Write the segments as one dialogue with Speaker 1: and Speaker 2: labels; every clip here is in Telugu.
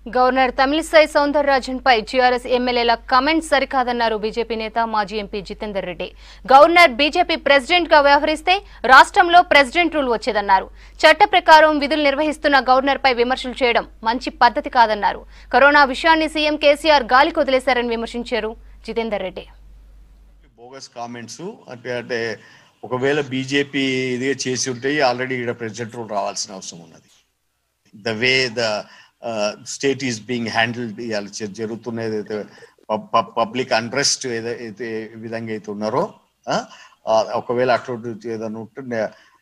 Speaker 1: గవర్నర్ తమిళిసై సౌందరరాజన్ పై జీఆర్ఎస్ ఎమ్మెల్యేల కమెంట్స్ సరికాదన్నారు బీజేపీ నేత మాజీ MP Jitender Reddy governor BJP president గా వ్యవహరిస్తే రాష్ట్రంలో ప్రెసిడెంట్ రూల్ వచ్చేదన్నారు చట్ట ప్రకారం విధులు నిర్వహిస్తున్న గవర్నర్ పై విమర్శలు చేయడం మంచి పద్ధతి కాదన్నారు కరోనా విషయాన్ని సీఎం కేసీఆర్ గాలికి వదిలేశారని విమర్శించారు జితేందర్ రెడ్డి
Speaker 2: బోగస్ కామెంట్స్ అంటే అంటే ఒకవేళ బీజేపీ ఇదిగా చేసి ఉంటే ఆల్రెడీ ఇక్కడ ప్రెసిడెంట్ రూల్ రావాల్సిన అవసరం ఉన్నది the way the state is being handled ఇవాళ జ- జరుగుతున్న ఏదైతే పబ్లిక్ అంట్రెస్ట్ ఏదైతే ఏ విధంగా అయితే ఉన్నారో ఆ, ఆ, ఒకవేళ అటువంటి ఏదైనా ఉంటే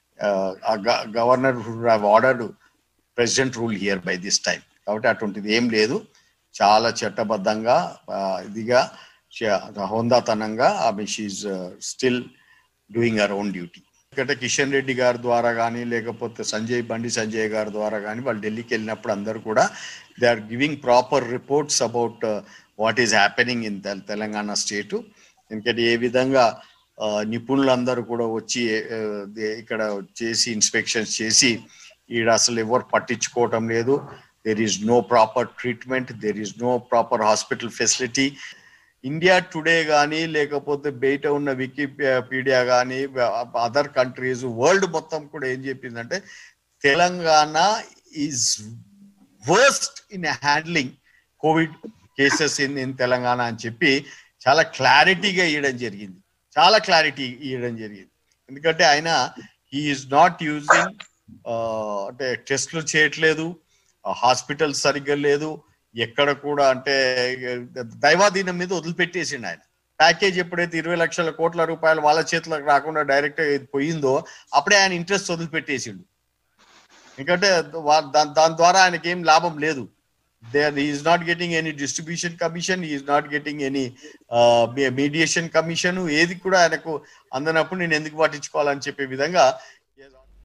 Speaker 2: governor ordered president rule here by this time కాబట్టి అటువంటిది ఏం లేదు చాలా చట్టబద్ధంగా ఆ, ఇదిగా చ- హోందాతనంగా ఆమె she still doing her own duty ఎందుకంటే కిషన్ రెడ్డి గారి ద్వారా కానీ లేకపోతే సంజయ్ బండి సంజయ్ గారి ద్వారా కానీ వాళ్ళు ఢిల్లీకి వెళ్ళినప్పుడు అందరూ కూడా they are giving proper reports about what is happening in Telangana state ఎందుకంటే ఏ విధంగా ఆ, నిపుణులందరూ కూడా వచ్చి ఆ, దే- ఇక్కడ చేసి ఇన్స్పెక్షన్స్ చేసి ఈడ అసలు ఎవరు పట్టించుకోవటం లేదు there is no proper treatment there is no proper hospital facility India today కానీ లేకపోతే బయట ఉన్న వికీపీడియా కానీ అదర్ కంట్రీస్ వరల్డ్ మొత్తం కూడా ఏం చెప్పిందంటే Telangana is worst in handling covid cases in in Telangana అని చెప్పి చాలా క్లారిటీగా ఇవ్వడం జరిగింది చాలా క్లారిటీ ఇవ్వడం జరిగింది ఎందుకంటే ఆయన ఈజ్ నాట్ యూజింగ్ అంటే టెస్ట్లు చేయట్లేదు హాస్పిటల్ సరిగ్గా లేదు ఎక్కడ కూడా అంటే దైవాధీనం మీద వదిలిపెట్టేసిండు ఆయన ప్యాకేజ్ ఎప్పుడైతే ఇరవై లక్షల కోట్ల రూపాయలు వాళ్ళ చేతులకు రాకుండా డైరెక్ట్ పోయిందో అప్పుడే ఆయన ఇంట్రెస్ట్ వదిలిపెట్టేసిండు ఎందుకంటే వా- దా- దాని ద్వారా ఆయనకి ఏం లాభం లేదు there is not getting any distribution commission is not getting any mediation commission ఏది కూడా ఆయనకు అందనప్పుడు నేను ఎందుకు పట్టించుకోవాలని చెప్పే విధంగా